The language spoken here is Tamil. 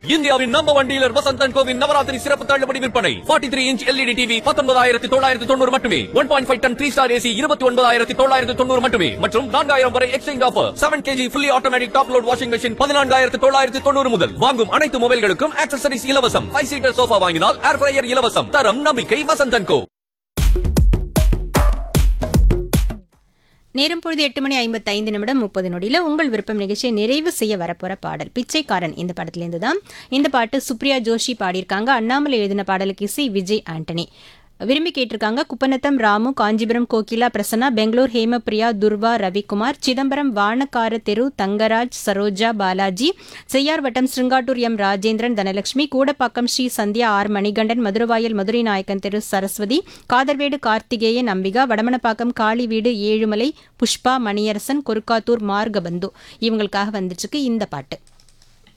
இந்தியாவின் நம்ப ஒன் டீலர் வசந்தன் கோவின் நவராத்திரி சிறப்பு தள்ளுபடி விற்பனை 43 த்ரீ இன்ச் எல்இடி டிவி பத்தொன்பதாயிரத்தி தொள்ளாயிரத்தி தொண்ணூறு மட்டுமே one point five ton three star AC இருபத்தி ஒன்பதாயிரத்தி தொள்ளாயிரத்தி தொண்ணூறு மட்டுமே மற்றும் நான்காயிரம் வரை exchange offer seven KG fully automatic top load washing machine பதினான்காயிரத்தி தொள்ளாயிரத்தி தொண்ணூறு முதல் வாங்கும் அனைத்து மொபைல்களுக்கும் ஆக்சசரிஸ் இலவசம் ஃபைவ் சீட்டர் சோஃபா வாங்கினால் ஏர் ஃப்ரையர் இலவசம் தரம் நம்பிக்கை வசந்தன் கோ நேரம் பொழுது எட்டு மணி ஐம்பத்தி ஐந்து நிமிடம் முப்பது நொடியில் உங்கள் விருப்பம் நிகழ்ச்சியை நிறைவு செய்ய வரப்போற பாடல் பிச்சைக்காரன் இந்த படத்துலேருந்து தான் இந்த பாட்டு சுப்ரியா ஜோஷி பாடியிருக்காங்க அண்ணாமலை எழுதின பாடலுக்கு இசை விஜய் ஆண்டனி விரும்பி கேட்டிருக்காங்க குப்பநத்தம் ராமு காஞ்சிபுரம் கோகிலா பிரசன்னா பெங்களூர் ஹேமபிரியா துர்வா ரவிக்குமார் சிதம்பரம் வானக்கார தெரு தங்கராஜ் சரோஜா பாலாஜி செய்யார் வட்டம் ஸ்ருங்காட்டூர் எம் ராஜேந்திரன் தனலட்சுமி கூடப்பாக்கம் ஸ்ரீ சந்தியா ஆர் மணிகண்டன் மதுரவாயல் மதுரை நாயக்கன் தெரு சரஸ்வதி காதர்வேடு கார்த்திகேயன் அம்பிகா வடமனப்பாக்கம் காளி வீடு ஏழுமலை புஷ்பா மணியரசன் கொருக்காத்தூர் மார்கபந்து இவங்களுக்காக வந்துட்டு இருக்கு இந்த பாட்டு